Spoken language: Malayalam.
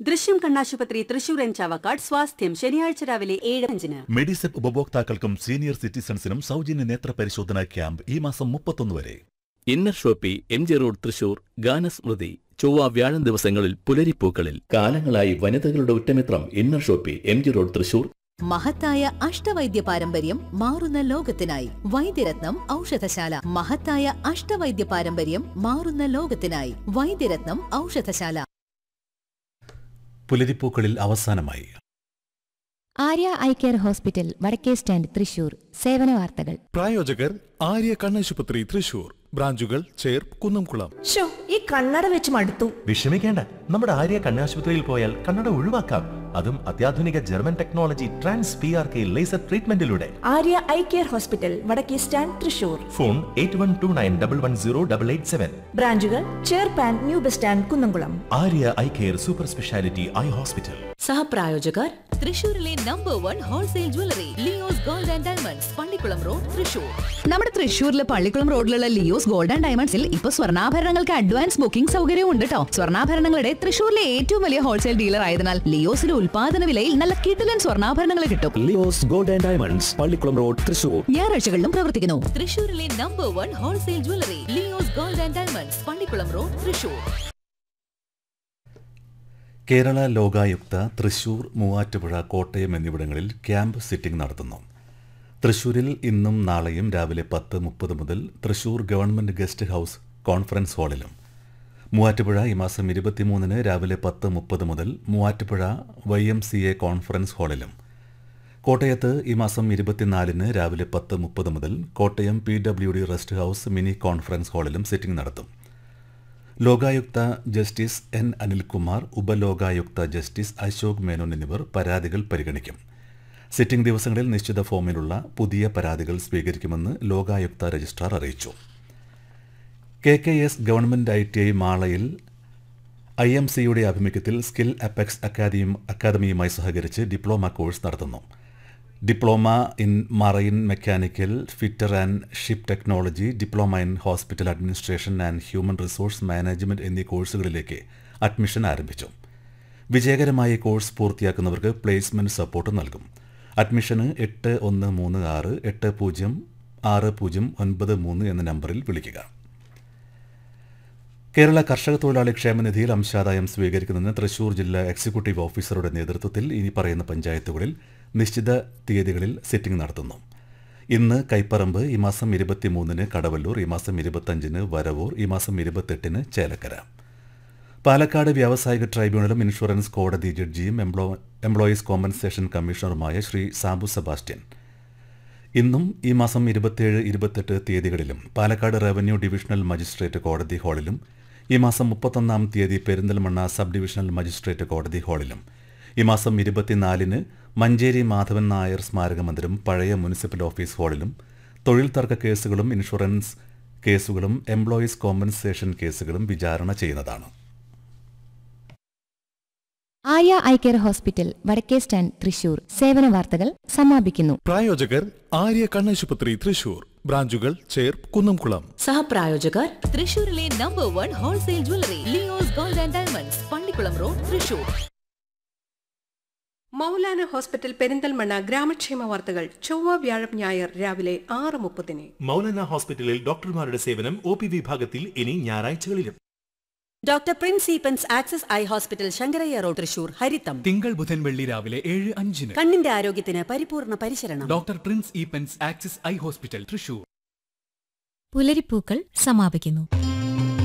ദൃശ്യം കണ്ണാശുപത്രി തൃശൂർ എൻ ചാവക്കാട് സ്വാസ്ഥ്യം ശനിയാഴ്ച രാവിലെ ഏഴ് അഞ്ചിന് മെഡിസെപ്പ് ഉപഭോക്താക്കൾക്കും സീനിയർ സിറ്റിസൺസിനും സൗജന്യ നേത്ര പരിശോധന ക്യാമ്പ് ഈ മാസം മുപ്പത്തൊന്ന് വരെ Inner Shoppe M G road Thrissur Ganasmrithi ചൊവ്വ വ്യാഴം ദിവസങ്ങളിൽ പുലരിപ്പൂക്കളിൽ കാലങ്ങളായി വനിതകളുടെ ഉറ്റമിത്രം Inner Shoppe M G road Thrissur മഹത്തായ അഷ്ടവൈദ്യ പാരമ്പര്യം മാറുന്ന ലോകത്തിനായി വൈദ്യരത്നം ഔഷധശാല മഹത്തായ അഷ്ടവൈദ്യ പാരമ്പര്യം മാറുന്ന ലോകത്തിനായി വൈദ്യരത്നം ഔഷധശാല പുലരിപ്പൂക്കളിൽ അവസാനമായി ആര്യ ഐ കെയർ ഹോസ്പിറ്റൽ വടക്കേ സ്റ്റാൻഡ് തൃശൂർ സേവന വാർത്തകൾ പ്രായോജകർ ആര്യ കണ്ണാശുപത്രി തൃശൂർ ബ്രാഞ്ചുകൾ ചേർ കുന്നംകുളം ഷോ ഈ കണ്ണട വെച്ച് മടുത്തു വിഷമിക്കേണ്ട നമ്മുടെ ആര്യ കണ്ണാശുപത്രിയിൽ പോയാൽ കണ്ണട ഒഴിവാക്കാം അതും അത്യാധുനിക German technology trans P R K laser ട്രീറ്റ്മെന്റിലൂടെ ആര്യ ഐ കെയർ ഹോസ്പിറ്റൽ വടക്കേ stand Thrissur phone eight one two nine double one zero double eight seven ബ്രാഞ്ചുകൾ ചേർപ്പാൻ new bus stand Kunnamkulam Arya eye care super speciality eye hospital സഹപ്രായോജകർ തൃശൂരിലെ number one wholesale jewellery Leo's gold and diamonds Pallikulam road Thrissur നമ്മുടെ തൃശ്ശൂരിലെ പള്ളിക്കുളം റോഡിലുള്ള ലിയോസ് ഗോൾഡ് ആൻഡ് ഡയമണ്ട്സിൽ ഇപ്പൊ സ്വർണ്ണാഭരണങ്ങൾക്ക് അഡ്വാൻസ് ബുക്കിംഗ് സൗകര്യവും ഉണ്ട് കേട്ടോ സ്വർണ്ണാഭരണങ്ങളുടെ തൃശ്ശൂരിലെ ഏറ്റവും വലിയ ഹോൾസെയിൽ ഡീലർ ആയതിനാൽ ലിയോസിലെ ഉൽപാദന വിലയിൽ നല്ല കിടിലൻ സ്വർണ്ണാഭരണങ്ങൾ കിട്ടും Leo's gold and diamonds Pallikulam road Thrissur ഞായറാഴ്ചകളിലും പ്രവർത്തിക്കുന്നു തൃശൂരിലെ number one wholesale jewellery Leo's gold and diamonds Pallikulam road Thrissur Kerala Lokayukta Thrissur Muvattupuzha Kottayam എന്നിവിടങ്ങളിൽ ക്യാമ്പ് സിറ്റിംഗ് നടത്തുന്നു തൃശൂരിൽ ഇന്നും നാളെയും രാവിലെ പത്ത് മുപ്പത് മുതൽ Thrissur government guest house conference ഹാളിലും മൂവാറ്റുപുഴ ഈ മാസം ഇരുപത്തിമൂന്നിന് രാവിലെ പത്ത് മുപ്പത് മുതൽ Muvattupuzha Y M C A conference ഹാളിലും കോട്ടയത്ത് ഈ മാസം ഇരുപത്തിനാലിന് രാവിലെ പത്ത് മുപ്പത് മുതൽ Kottayam P W D rest house mini conference ഹാളിലും സിറ്റിംഗ് നടത്തും Lokayukta justice N Anilkumar Upalokayukta justice Ashok Menon എന്നിവർ പരാതികൾ പരിഗണിക്കും സിറ്റിംഗ് ദിവസങ്ങളിൽ നിശ്ചിത ഫോമിലുള്ള പുതിയ പരാതികൾ സ്വീകരിക്കുമെന്ന് ലോകായുക്ത രജിസ്ട്രാർ അറിയിച്ചു K K S government I T I മാളയിൽ ഐ എം സിയുടെ ആഭിമുഖ്യത്തിൽ സ്കിൽ അപ്പെക്സ് അക്കാദമിയും അക്കാദമിയുമായി സഹകരിച്ച് ഡിപ്ലോമ കോഴ്സ് നടത്തുന്നു diploma in marine mechanical fitter and ship technology diploma in hospital administration and human resource management എന്നീ കോഴ്സുകളിലേക്ക് അഡ്മിഷൻ ആരംഭിച്ചു വിജയകരമായി കോഴ്സ് പൂർത്തിയാക്കുന്നവർക്ക് പ്ലേസ്മെന്റ് സപ്പോർട്ട് നൽകും അഡ്മിഷന് എട്ട് ഒന്ന് മൂന്ന് ആറ് എട്ട് പൂജ്യം ആറ് പൂജ്യം ഒൻപത് മൂന്ന് എന്ന നമ്പറിൽ വിളിക്കുക കേരള കർഷക തൊഴിലാളി ക്ഷേമനിധിയിൽ അംശാദായം സ്വീകരിക്കുന്നതിന് തൃശൂർ ജില്ലാ എക്സിക്യൂട്ടീവ് ഓഫീസറുടെ നേതൃത്വത്തിൽ ഇനി പറയുന്ന പഞ്ചായത്തുകളിൽ നിശ്ചിത തീയതികളിൽ സിറ്റിംഗ് നടത്തുന്നു ഇന്ന് കൈപ്പറമ്പ് ഈ മാസം ഇരുപത്തിമൂന്നിന് കടവല്ലൂർ ഈ മാസം ഇരുപത്തഞ്ചിന് വരവൂർ ഈ മാസം ഇരുപത്തെട്ടിന് ചേലക്കര പാലക്കാട് വ്യാവസായിക ട്രൈബ്യൂണലും ഇൻഷുറൻസ് കോടതി ജഡ്ജിയും എംപ്ലോ എംപ്ലോയീസ് കോമ്പൻസേഷൻ കമ്മീഷണറുമായ ശ്രീ സാബു സെബാസ്റ്റ്യൻ ഇന്നും ഈ മാസം ഇരുപത്തിയേഴ് ഇരുപത്തെട്ട് തീയതികളിലും പാലക്കാട് റവന്യൂ ഡിവിഷണൽ മജിസ്ട്രേറ്റ് കോടതി ഹാളിലും ഈ മാസം മുപ്പത്തൊന്നാം തീയതി പെരിന്തൽമണ്ണ സബ് ഡിവിഷണൽ മജിസ്ട്രേറ്റ് കോടതി ഹാളിലും ഈ മാസം ഇരുപത്തിനാലിന് മഞ്ചേരി മാധവൻ നായർ സ്മാരക മന്ദിരം പഴയ മുനിസിപ്പൽ ഓഫീസ് ഹാളിലും തൊഴിൽ തർക്ക കേസുകളും ഇൻഷുറൻസ് കേസുകളും എംപ്ലോയീസ് കോമ്പൻസേഷൻ കേസുകളും വിചാരണ ചെയ്യുന്നതാണ് ആര്യ ഐ കെയർ ഹോസ്പിറ്റൽ വടക്കേ സ്റ്റാൻഡ് തൃശൂർ സേവന വാർത്തകൾ സമാപിക്കുന്നു പ്രായോജകർ ആര്യ കണ്ണാശുപത്രി തൃശൂർ ബ്രാഞ്ചുകൾ ചേർ കുന്നംകുളം സഹപ്രായോജകർ തൃശൂരിലെ number one wholesale jewellery Leo's gold and diamonds Pallikulam road Thrissur Moulana hospital Perinthalmanna ഗ്രാമക്ഷേമ വാർത്തകൾ ചൊവ്വ വ്യാഴം ഞായർ രാവിലെ ആറ് മുപ്പതിന് മൗലാന ഹോസ്പിറ്റലിൽ ഡോക്ടർമാരുടെ സേവനം ഒ പി വിഭാഗത്തിൽ ഇനി ഞായറാഴ്ചകളിലും doctor Prince Eapen's access eye hospital Sankarayya road Thrissur ഹരിത്തം തിങ്കൾ ബുധൻ വെള്ളി രാവിലെ ഏഴ് അഞ്ചിന് കണ്ണിന്റെ ആരോഗ്യത്തിന് പരിപൂർണ പരിശരണം doctor Prince Eapen's access eye hospital Thrissur പുലരിപ്പൂക്കൾ സമാപിക്കുന്നു